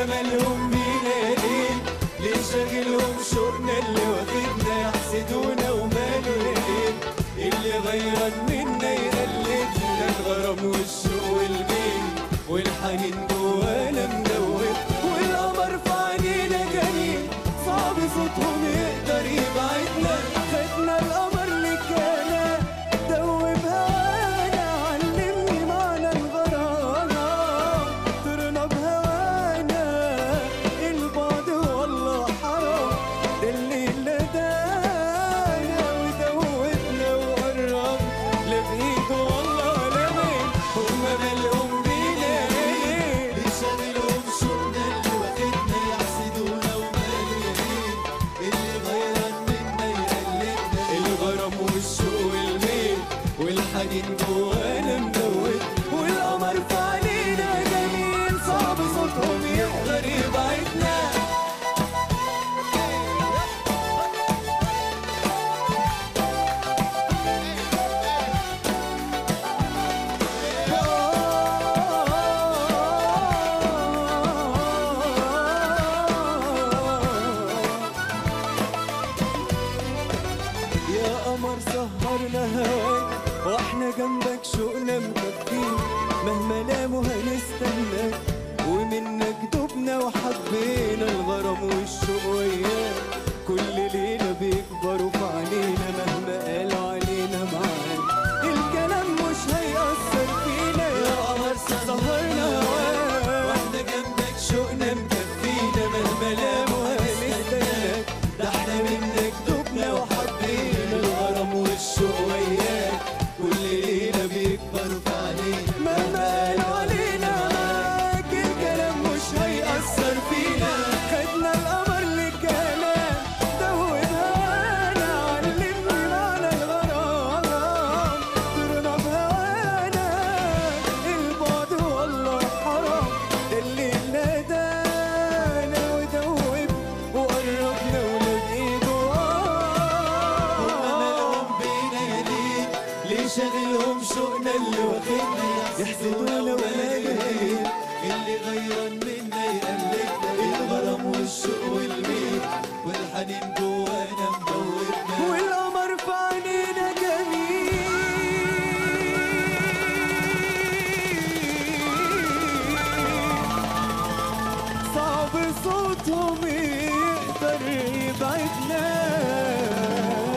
مالهم بينا ليه ليه شاغلهم شوقنا اللي واخدنا يحسدونا وماله ليه اللي غيران منا يقلدنا الغرام والشوق والبين والحنين جوانا مدوب والقمر في عينينا جميل صعب صوتهم يقدر يبعدنا خدنا القمر لكانا دوب هوانا علمني معنى الغرام طرنا بهوانا البعد والله حرام ده اللي لدانا ودوبنا وقرب لا بايده والله لا بين هما مالهم بينا ليه ليه شاغلهم شوقنا اللي واخدنا يحسدونا وماله يمين اللي غيران منا يقلدنا الغرام والشوق والميل والحنين جوانا مدوب والقمر في علينا جميل صعب صوتهم يقدر يبعدنا يا قمر سهرنا هواك واحنا جنبك شوقنا مكفين مهما لاموا هنستناك ومنك دبنا وحبينا الغرام والشوق وياك كل ليلة بيكبروا في علينا مهما قالوا علينا معاك الكلام مش هيأثر فينا يا قمر سهرنا هواك واحنا جنبك شوقنا مكفينا مهما لاموا هنستناك ده احنا منك دبنا وحبينا الغرام والشوق وياك كل ليلة بيكبر في علينا مهما قالوا علينا معاك الكلام مش هيأثر فينا خدنا القمر للكلام دوب هوانا علمني معنى الغرام طرنا بهوانا البعد والله حرام ده اللي نادانا ودوب وقربنا ولا بايده هما مالهم بينا يا ليه ليه شاغلهم شوقنا اللي واخدنا يحسدونا وماله يمين اللي غيران منا يقلدنا الغرام والشوق والميل والحنين جوانا مدوبنا والقمر في عينينا جميل صعب صوتهم يقدر يبعدنا